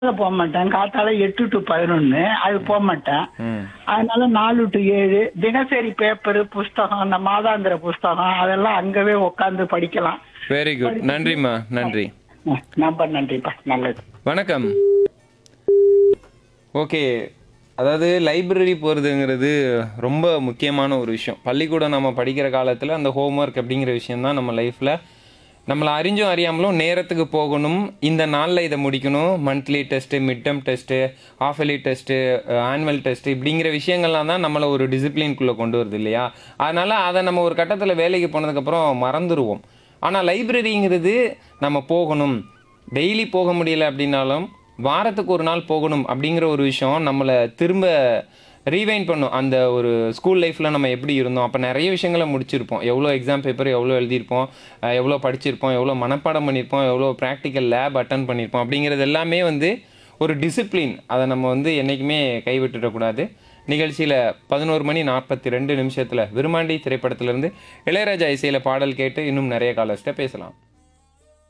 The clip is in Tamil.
போக மாட்டேன் காத்தால எட்டு டு பதினொன்னு அது போக மாட்டேன் ம் அதனால நாலு டு ஏழு தினசரி பேப்பர் புஸ்தகம் இந்த மாதாந்திர புஸ்தகம் அதெல்லாம் அங்கவே உட்காந்து படிக்கலாம் வெரி குட் நன்றிம்மா நன்றி ம், ரொம்ப நன்றிப்பா நல்லது வணக்கம் ஓகே அதாவது லைப்ரரி போகிறதுங்கிறது ரொம்ப முக்கியமான ஒரு விஷயம் பள்ளிக்கூடம் நம்ம படிக்கிற காலத்தில் அந்த ஹோம்ஒர்க் அப்படிங்கிற விஷயம்தான் நம்ம லைஃப்பில் நம்மளை அறிஞ்சும் அறியாமலும் நேரத்துக்கு போகணும் இந்த நாளில் இதை முடிக்கணும் monthly test mid term test half yearly test annual test இப்படிங்கிற விஷயங்கள்லாம் தான் நம்மளை ஒரு டிசிப்ளின்குள்ளே கொண்டு வருது இல்லையா அதனால் அதை நம்ம ஒரு கட்டத்தில் வேலைக்கு போனதுக்கப்புறம் மறந்துடுவோம் ஆனால் லைப்ரரிங்கிறது நம்ம போகணும் டெய்லி போக முடியல அப்படின்னாலும் வாரத்துக்கு ஒரு நாள் போகணும் அப்படிங்கிற ஒரு விஷயம் நம்மளை திரும்ப ரீவைண்ட் பண்ணும் அந்த ஒரு ஸ்கூல் லைஃப்பில் நம்ம எப்படி இருந்தோம் அப்போ நிறைய விஷயங்களை முடிச்சிருப்போம் எவ்வளோ எக்ஸாம் பேப்பர் எவ்வளோ எழுதியிருப்போம் அஹ் எவ்வளோ படிச்சிருப்போம் எவ்வளோ மனப்பாடம் பண்ணியிருப்போம் எவ்வளோ ப்ராக்டிக்கல் லேப் அட்டன் பண்ணியிருப்போம் அப்படிங்கிறது எல்லாமே வந்து ஒரு டிசிப்ளின் அதை நம்ம வந்து என்றைக்குமே கைவிட்டுடக்கூடாது நிகழ்ச்சியில் பதினோரு மணி நாற்பத்தி ரெண்டு நிமிஷத்தில் விருமாண்டி திரைப்படத்திலிருந்து இளையராஜா இசையில் பாடல் கேட்டு இன்னும் நிறைய காலஸ்ட்டை பேசலாம்